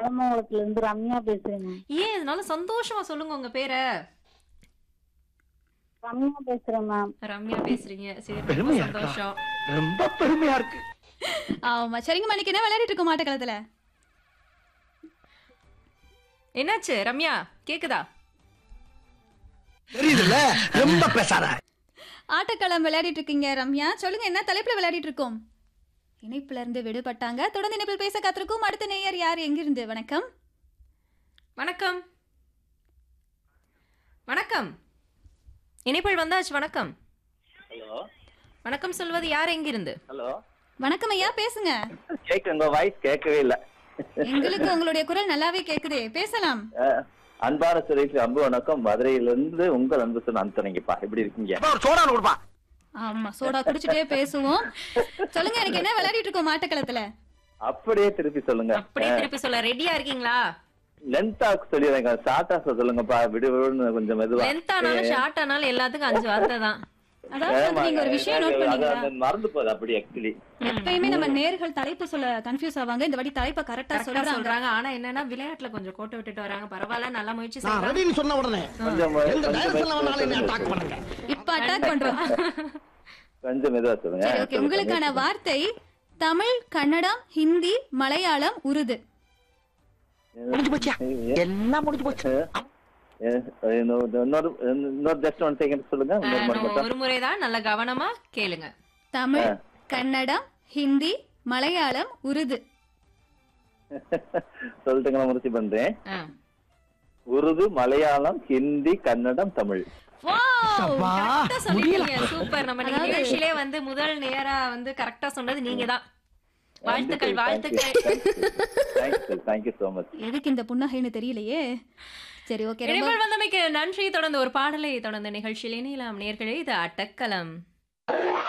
குளமங்கலத்துல இருந்து ரம்யா பேசுறேன் மேம் ஏன் இதனால சந்தோஷமா சொல்லுங்க உங்க பேரை ரம்யா பேசுறேன் மேம் ரம்யா பேசுறீங்க சரி ரொம்ப பெருமையா இருக்கா? சந்தோஷம் ரொம்ப பெருமையா இருக்கு ஆமா சரிங்க மணிக்கு என்ன விளையாடிட்டு இருக்கோம் ஆட்டக்களத்துல என்னாச்சு ரம்யா கேக்குதா தெரியுதுல்ல ரொம்ப பேசாத ஆட்டக்களம் விளையாடிட்டு இருக்கீங்க ரம்யா சொல்லுங்க என்ன தலைப்புல விளையாடிட்டு இருக்கோம் இணைப்புல இருந்து விடுபட்டாங்க தொடர்ந்து இணைப்பில் பேச காத்திருக்கும் அடுத்த நேயர் யார் எங்கிருந்து வணக்கம் வணக்கம் வணக்கம் இணைப்பில் வந்தாச்சு வணக்கம் ஹலோ வணக்கம் சொல்வது யார் எங்கிருந்து ஹலோ வணக்கம் ஐயா பேசுங்க கேக்கு உங்க வாய்ஸ் கேட்கவே இல்ல எங்களுக்கு உங்களுடைய குரல் நல்லாவே கேக்குதே பேசலாம் அஹ், அன்பான சுரேஷ் அன்பு வணக்கம் மதுரையிலிருந்து உங்கள் அன்பு சொன்ன அந்தனிங்கப்பா எப்படி இருக்கீங்க அப்பா ஒரு சோடான்னு கொடுப்பா ஆமா சோடா குடிச்சிட்டே பேசுவோம் சொல்லுங்க எனக்கு என்ன விளையாடிட்டு இருக்கோம் ஆட்டக்களத்துல அப்படியே திருப்பி சொல்லுங்க அப்படியே திருப்பி சொல்ல ரெடியா இருக்கீங்களா லென்த்தா சொல்லிடுறேங்க ஷார்ட்டா சொல்லுங்கப்பா விடு விடுன்னு கொஞ்சம் மெதுவா லென்த் ஆனாலும் ஷார்ட் ஆனாலும் எல்லாத்துக்கும் அஞ்சு வார்த்தை தான் அதாவது வந்து நீங்க ஒரு விஷயம் நோட் அது பண்ணீங்களா அந்த மறந்து போகுது அப்படி ஆக்சுவலி எப்பயுமே நம்ம நேர்கள் தலைப்பு சொல்ல கன்ஃபியூஸ் ஆவாங்க இந்த வாட்டி தலைப்பை கரெக்டா கரெக்டா சொல்றாங்க சொல்றாங்க ஆனா என்னன்னா விளையாட்டுல கொஞ்சம் கோட்டை விட்டுட்டு வராங்க பரவாயில்ல நல்லா முயற்சி நான் செய்யலாம் ரெடின்னு சொன்ன உடனே கொஞ்சம் எந்த கொஞ்சம் டைரக்ஷன்ல வேணாலும் என்ன மெதுவா அட்டாக் பண்ணுங்க இப்ப அட்டாக் பண்றோம் கொஞ்சம் மெதுவா சொல்லுங்க சரி ஓகே உங்களுக்கான வார்த்தை தமிழ் கன்னடம் ஹிந்தி மலையாளம் உருது முடிஞ்சு போச்சியா எல்லாம் முடிஞ்சு போச்சு அஹ், இன்னொரு இன்னொரு இன்னொரு ஜஸ்ட் ஒன் செகண்ட் சொல்லுங்க இன்னொரு முறை மட்டும். ஒரு முறைதான் நல்ல கவனமா கேளுங்க தமிழ் ஆ. கன்னடம் ஹிந்தி மலையாளம் உருது சொல்லட்டுங்களா முயற்சி பண்றேன் ஆ. உருது மலையாளம் ஹிந்தி கன்னடம் தமிழ் Wow, அப்பா, correct ஆ சொல்லிட்டீங்க. சூப்பர் நம்ம அதாவது- நிகழ்ச்சியிலே வந்து முதல் நேரா வந்து கரெக்டா சொன்னது நீங்க தான் வாழ்த்துக்கள் வாழ்த்துக்கள் தேங்க்யூ தேங்க்யூ சோ மச் எதுக்கு இந்த புன்னகைன்னு தெரியலையே சரி ஓகே ரொம்ப இடைமல் வந்தமைக்கு நன்றி தொடர்ந்து ஒரு பாடலை தொடர்ந்து நிகழ்ச்சியில் இணையலாம் நேர்களே இது அட்டக்கலம்